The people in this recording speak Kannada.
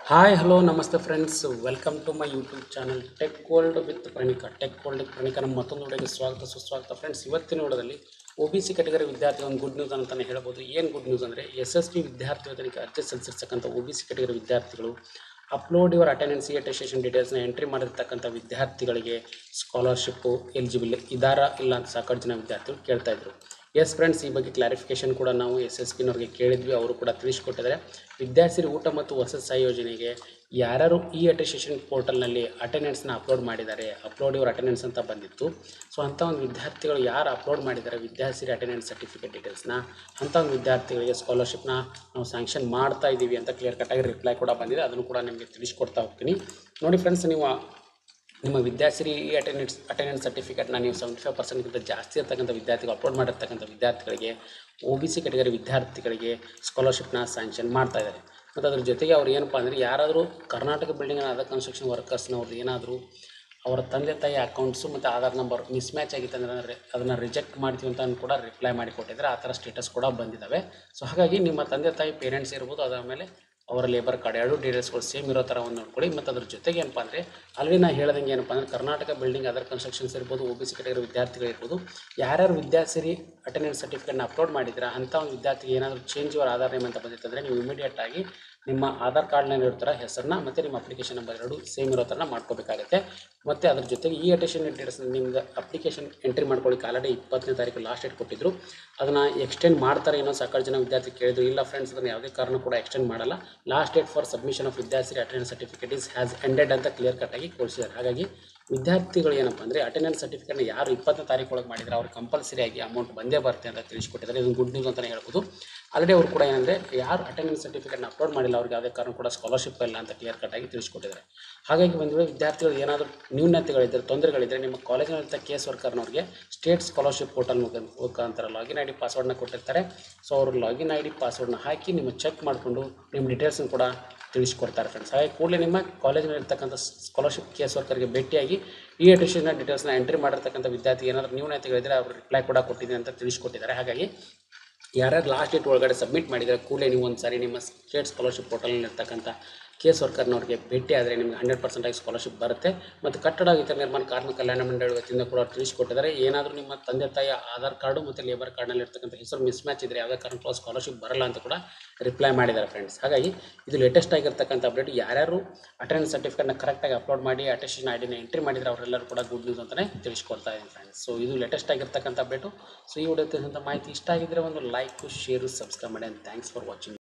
ಹಾಯ್ ಹಲೋ ನಮಸ್ತೆ friends welcome to my YouTube channel tech gold with Praneeka tech gold Praneeka ನಮ್ಮ ಮತ್ತೊಂದು ವಿಡಿಯೋಗೆ ಸ್ವಾಗತ ಸುಸ್ವಾಗತ ಫ್ರೆಂಡ್ಸ್ ಇವತ್ತಿನ ವಿಡಿಯೋದಲ್ಲಿ ಒ ಬಿ ಸಿ ಕ್ಯಾಟಗರಿ ವಿದ್ಯಾರ್ಥಿ ಒಂದು ಗುಡ್ ನ್ಯೂಸ್ ಅಂತಲೇ ಹೇಳ್ಬೋದು ಏನು ಗುಡ್ ನ್ಯೂಸ್ ಅಂದರೆ ಎಸ್ ಎಸ್ ಪಿ ವಿದ್ಯಾರ್ಥಿ ವೇತನಕ್ಕೆ ಅರ್ಜಿ ಸಲ್ಲಿಸಿರ್ತಕ್ಕಂಥ ಒ ಬಿ ಸಿ ಕ್ಯಾಟಗರಿ ವಿದ್ಯಾರ್ಥಿಗಳು ಅಪ್ಲೋಡ್ ಯುವರ್ ಅಟೆಂಡೆನ್ಸ್ ಅಟೆಸ್ಟೇಷನ್ ಡೀಟೇಲ್ಸ್ನ ಎಂಟ್ರಿ ಮಾಡಿರ್ತಕ್ಕಂಥ ವಿದ್ಯಾರ್ಥಿಗಳಿಗೆ ಸ್ಕಾಲರ್ಶಿಪ್ಪು ಎಲಿಜಿಬಲ್ ಇದಾರಾ ಇಲ್ಲ ಅಂತ ಸಾಕಷ್ಟು ಜನ ವಿದ್ಯಾರ್ಥಿಗಳು ಕೇಳ್ತಾ ಇದ್ರು ಎಸ್ ಫ್ರೆಂಡ್ಸ್ ಈ ಬಗ್ಗೆ ಕ್ಲಾರಿಫಿಕೇಶನ್ ಕೂಡ ನಾವು ಎಸ್ ಎಸ್ ಪಿನವ್ರಿಗೆ ಕೇಳಿದ್ವಿ ಅವರು ಕೂಡ ತಿಳಿಸ್ಕೊಟ್ಟಿದ್ದಾರೆ ವಿದ್ಯಾರ್ಥಿ ಊಟ ಮತ್ತು ವಸತಿ ಸಂಯೋಜನೆಗೆ ಯಾರ್ಯಾರು ಈ ಅಟೆಸ್ಟೇಷನ್ ಪೋರ್ಟಲ್ನಲ್ಲಿ ಅಟೆಂಡೆನ್ಸ್ನ ಅಪ್ಲೋಡ್ ಮಾಡಿದ್ದಾರೆ ಅಪ್ಲೋಡ್ ಯುವರ್ ಅಟೆಂಡೆನ್ಸ್ ಅಂತ ಬಂದಿತ್ತು ಸೊ ಅಂಥ ಒಂದು ವಿದ್ಯಾರ್ಥಿಗಳು ಯಾರು ಅಪ್ಲೋಡ್ ಮಾಡಿದ್ದಾರೆ ವಿದ್ಯಾರ್ಥಿ ಅಟೆಂಡೆನ್ಸ್ ಸರ್ಟಿಫಿಕೇಟ್ ಡೀಟೇಲ್ಸ್ನ ಅಂಥ ಒಂದು ವಿದ್ಯಾರ್ಥಿಗಳಿಗೆ ಸ್ಕಾಲರ್ಶಿಪ್ನ ನಾವು ಸ್ಯಾಂಕ್ಷನ್ ಮಾಡ್ತಾ ಇದ್ದೀವಿ ಅಂತ ಕ್ಲಿಯರ್ ಕಟ್ಟಾಗಿ ರಿಪ್ಲೈ ಕೂಡ ಬಂದಿದೆ ಅದನ್ನು ಕೂಡ ನಿಮಗೆ ತಿಳಿಸ್ಕೊಡ್ತಾ ಹೋಗ್ತೀನಿ ನೋಡಿ ಫ್ರೆಂಡ್ಸ್ ನೀವು ನಿಮ್ಮ ವಿದ್ಯಾಶ್ರೀ ಅಟೆಂಡೆನ್ಸ್ ಅಟೆಂಡೆನ್ಸ್ ಸರ್ಟಿಫಿಕೇಟ್ನ ನೀವು ಸೆವೆಂಟಿ ಫೈವ್ ಪರ್ಸೆಂಟ್ಗಿಂತ ಜಾಸ್ತಿ ಇರ್ತಕ್ಕಂಥ ವಿದ್ಯಾರ್ಥಿಗಳು ಅಪ್ಲೋಡ್ ಮಾಡಿರ್ತಕ್ಕಂಥ ವಿದ್ಯಾರ್ಥಿಗಳಿಗೆ ಒ ಬಿ ಸಿ ಕೆಟಗರಿ ವಿದ್ಯಾರ್ಥಿಗಳಿಗೆ ಸ್ಕಾಲರ್ಶಿಪ್ನ ಸ್ಯಾಂಕ್ಷನ್ ಮಾಡ್ತಾ ಇದ್ದಾರೆ ಮತ್ತು ಅದ್ರ ಜೊತೆಗೆ ಅವ್ರು ಏನಪ್ಪ ಅಂದರೆ ಯಾರಾದರೂ Karnataka building and other construction ವರ್ಕರ್ಸ್ನವ್ರದ್ದು ಏನಾದರೂ ಅವರ ತಂದೆ ತಾಯಿ ಅಕೌಂಟ್ಸು ಮತ್ತು ಆಧಾರ್ ನಂಬರ್ ಮಿಸ್ ಮ್ಯಾಚ್ ಆಗಿತ್ತು ಅಂದರೆ ಅದನ್ನು ರಿಜೆಕ್ಟ್ ಮಾಡ್ತೀವಿ ಅಂತ ಕೂಡ ರಿಪ್ಲೈ ಮಾಡಿ ಕೊಟ್ಟಿದ್ದಾರೆ ಆ ಥರ ಸ್ಟೇಟಸ್ ಕೂಡ ಬಂದಿದ್ದಾವೆ ಸೊ ಹಾಗಾಗಿ ನಿಮ್ಮ ತಂದೆ ತಾಯಿ ಪೇರೆಂಟ್ಸ್ ಇರ್ಬೋದು ಅದರ ಮೇಲೆ ಅವರ ಲೇಬರ್ ಕಾರ್ಡ್ ಎರಡು ಡೀಟೇಲ್ಸ್ಗಳು ಸೇಮ್ ಇರೋ ಥರ ಒಂದು ನೋಡ್ಕೊಳ್ಳಿ ಮತ್ತು ಅದ್ರ ಜೊತೆಗೆ ಏನಪ್ಪ ಅಂದರೆ ಆಲ್ರೆಡಿ ನಾ ಹೇಳ್ದಂಗೆ ಏನಪ್ಪ ಅಂದರೆ ಕರ್ನಾಟಕ ಬಿಲ್ಡಿಂಗ್ ಅದರ್ ಕನ್ಸ್ಟ್ರಕ್ಷನ್ಸ್ ಇರ್ಬೋದು ಒ ಬಿ ಸಿ ಕೆಟಗರಿ ವಿದ್ಯಾರ್ಥಿಗಳಿರ್ಬೋದು ಯಾರ್ಯಾರು ವಿದ್ಯಾಸಿರಿ ಅಟೆಂಡೆನ್ಸ್ ಸರ್ಟಿಫಿಕೇಟ್ನ ಅಪ್ಲೋಡ್ ಮಾಡಿದ್ರೆ ಅಂಥ ಒಂದು ವಿದ್ಯಾರ್ಥಿಗೆ ಏನಾದರೂ ಚೇಂಜ್ ಯುವರ್ ಆಧಾರ್ ನೇಮ್ ಅಂತ ಬಂದಿತ್ತಂದರೆ ನೀವು ಇಮಿಡಿಯೇಟ್ ಆಗಿ ನಿಮ್ಮ ಆಧಾರ್ ಕಾರ್ಡ್ನಲ್ಲಿ ಇರ್ತಾರ ಹೆಸರನ್ನ ಮತ್ತು ನಿಮ್ಮ ಅಪ್ಲಿಕೇಶನ್ ನಂಬರ್ ಎರಡು ಸೇಮ್ ಇರೋ ಥರ ಮಾಡ್ಕೋಬೇಕಾಗುತ್ತೆ ಮತ್ತು ಅದ್ರ ಜೊತೆಗೆ ಈ ಅಟೆಷನ್ ಡೀಟೇಲ್ಸ್ ನಿಮ್ಗೆ ಅಪ್ಲಿಕೇಶನ್ ಎಂಟ್ರಿ ಮಾಡ್ಕೊಳ್ಳಿಕ್ಕೆ ಆಲ್ರೆಡಿ ಇಪ್ಪತ್ತನೇ ತಾರೀಕು ಲಾಸ್ಟ್ ಡೇಟ್ ಕೊಟ್ಟಿದ್ರು ಅದನ್ನು ಎಕ್ಸ್ಟೆಂಡ್ ಮಾಡ್ತಾರೆ ಏನೋ ಸಾಕಷ್ಟು ಜನ ವಿದ್ಯಾರ್ಥಿ ಕೇಳಿದ್ರು ಇಲ್ಲ ಫ್ರೆಂಡ್ಸ್ ಅದನ್ನು ಯಾವುದೇ ಕಾರಣ ಕೂಡ ಎಕ್ಸ್ಟೆಂಡ್ ಮಾಡಲ್ಲ last date for submission of ವಿದ್ಯಾರ್ಥಿ attendance certificate is has ended ಅಂತ ಕ್ಲಿಯರ್ ಕಟ್ಟಾಗಿ ಕೊಡಿಸಿದ್ದಾರೆ ಹಾಗಾಗಿ ವಿದ್ಯಾರ್ಥಿಗಳು ಏನಪ್ಪ ಅಂದರೆ ಅಟೆಂಡೆನ್ಸ್ ಸರ್ಟಿಫಿಕೇಟ್ನ ಯಾರು ಇಪ್ಪತ್ತನೇ ತಾರೀಕು ಒಳಗೆ ಮಾಡಿದ್ರೆ ಅವ್ರು ಕಂಪಲ್ಸರಿಯಾಗಿ ಅಮೌಂಟ್ ಬಂದೇ ಬರುತ್ತೆ ಅಂತ ತಿಳಿಸ್ಕೊಟ್ಟಿದ್ದಾರೆ ಇದು ಗುಡ್ ನ್ಯೂಸ್ ಅಂತಲೇ ಹೇಳ್ಬೋದು ಆಲ್ರೆಡಿ ಅವರು ಕೂಡ ಏನಂದರೆ ಯಾರು ಅಟೆಂಡೆನ್ಸ್ ಸರ್ಟಿಫಿಕೇಟ್ನ ಅಪ್ಲೋಡ್ ಮಾಡಿಲ್ಲ ಅವ್ರಿಗೆ ಯಾವುದೇ ಕಾರಣ ಕೂಡ ಸ್ಕಾಲರ್ಶಿಪ್ ಇಲ್ಲ ಅಂತ ಕ್ಲಿಯರ್ ಕಟ್ಟಾಗಿ ತಿಳಿಸ್ಕೊಟ್ಟಿದ್ದಾರೆ ಹಾಗಾಗಿ ಒಂದು ವೇಳೆ ವಿದ್ಯಾರ್ಥಿಗಳು ಏನಾದರೂ ನ್ಯೂನತೆಗಳಿದ್ದರೆ ತೊಂದರೆಗಳಿದ್ದರೆ ನಿಮ್ಮ ಕಾಲೇಜಿನಲ್ಲಿದ್ದ ಕೇಸ್ ವರ್ಕರ್ನವ್ರಿಗೆ ಸ್ಟೇಟ್ ಸ್ಕಾಲರ್ಶಿಪ್ ಪೋರ್ಟಲ್ ಮುಖ ಮುಖಾಂತರ ಲಾಗಿನ್ ಐ ಡಿ ಪಾಸ್ವರ್ಡ್ನ ಕೊಟ್ಟಿರ್ತಾರೆ ಸೊ ಅವರು ಲಾಗಿನ್ ಐ ಡಿ ಪಾಸ್ವರ್ಡ್ನ ಹಾಕಿ ನಿಮ್ಮ ಚೆಕ್ ಮಾಡಿಕೊಂಡು ನಿಮ್ಮ ಡೀಟೇಲ್ಸನ್ನು ಕೂಡ ತಿಳಿಸ್ಕೊಡ್ತಾರೆ ಫ್ರೆಂಡ್ಸ್ ಹಾಗೆ ಕೂಡಲೇ ನಿಮ್ಮ ಕಾಲೇಜಿನಲ್ಲಿ ಇರ್ತಕ್ಕಂಥ ಸ್ಕಾಲರ್ಶಿಪ್ ಕೇಸ್ ವರ್ಕರ್ಗೆ ಭೇಟಿಯಾಗಿ ಈ ಅಟೆಷನ್ನ ಡೀಟೇಲ್ಸ್ನ ಎಂಟ್ರಿ ಮಾಡಿರ್ತಕ್ಕಂಥ ವಿದ್ಯಾರ್ಥಿ ಏನಾದರೂ ನ್ಯೂನತೆಗಳಿದ್ದರೆ ಅವರು ರಿಪ್ಲೈ ಕೂಡ ಕೊಟ್ಟಿದೆ ಅಂತ ತಿಳಿಸ್ಕೊಟ್ಟಿದ್ದಾರೆ ಹಾಗಾಗಿ ಯಾರ್ಯಾರು ಲಾಸ್ಟ್ ಡೇಟ್ ಒಳಗಡೆ ಸಬ್ಮಿಟ್ ಮಾಡಿದರೆ ಕೂಡಲೇ ನೀವು ಒಂದು ಸಾರಿ ನಿಮ್ಮ ಸ್ಟೇಟ್ ಸ್ಕಾಲರ್ಶಿಪ್ ಪೋರ್ಟಲ್ನಲ್ಲಿ ಇರ್ತಕ್ಕಂಥ ಕೇಸ್ ವರ್ಕರ್ನವ್ರಿಗೆ ಭೇಟಿ ಆದರೆ ನಿಮಗೆ ಹಂಡ್ರೆಡ್ ಪರ್ಸೆಂಟ್ ಆಗಿ ಸ್ಕಾಲರ್ಶಿಪ್ ಬರುತ್ತೆ ಮತ್ತು ಕಟ್ಟಡ ಇತರ ನಿರ್ಮಾಣ ಕಾರ್ಮಿಕ ಕಲ್ಯಾಣ ಮಂಡಳಿ ವತಿಯಿಂದ ಕೂಡ ತಿಳಿಸ್ಕೊಟ್ಟಿದ್ದಾರೆ ಏನಾದರೂ ನಿಮ್ಮ ತಂದೆ ತಾಯಿಯ ಆಧಾರ್ ಕಾರ್ಡು ಮತ್ತು ಲೇಬರ್ ಕಾರ್ಡ್ನಲ್ಲಿ ಇರ್ತಕ್ಕಂಥ ಹೆಸರು ಮಿಸ್ ಮ್ಯಾಚ್ ಇದ್ದರೆ ಯಾವುದೇ ಕಾರಣಕ್ಕೂ ಸ್ಕಾಲರ್ಶಿಪ್ ಬರಲ್ಲ ಅಂತ ಕೂಡ ರಿಪ್ಲೈ ಮಾಡಿದ್ದಾರೆ ಫ್ರೆಂಡ್ಸ್ ಹಾಗಾಗಿ ಇದು ಲೇಟೆಸ್ಟ್ ಆಗಿರ್ತಕ್ಕಂಥ ಅಪ್ಡೇಟ್ ಯಾರ್ಯಾರು ಅಟೆಂಡೆನ್ಸ್ ಸರ್ಟಿಫಿಕೇಟ್ನ ಕರೆಕ್ಟಾಗಿ ಅಪ್ಲೋಡ್ ಮಾಡಿ ಅಟೆಸ್ಟೇಷನ್ ಐ ಡಿನ ಎಂಟ್ರಿ ಮಾಡಿದರೆ ಅವರೆಲ್ಲರೂ ಕೂಡ ಗುಡ್ ನ್ಯೂಸ್ ಅಂತಲೇ ತಿಳಿಸ್ಕೊಡ್ತಾ ಇದ್ದೀನಿ ಫ್ರೆಂಡ್ಸ್ ಸೊ ಇದು ಲೇಟೆಸ್ಟ್ ಆಗಿರ್ತಕ್ಕಂಥ ಅಪ್ಡೇಟು ಸೊ ಈ ವಿಡಿಯೋ ತಿಳಿಸಿದಂಥ ಮಾಹಿತಿ ಇಷ್ಟ ಆಗಿದ್ದರೆ ಒಂದು ಲೈಕು ಶೇರು ಸಬ್ಸ್ಕ್ರೈಬ್ ಮಾಡಿ ಆ್ಯಂಡ್ ಥ್ಯಾಂಕ್ಸ್ ಫಾರ್ ವಾಚಿಂಗ್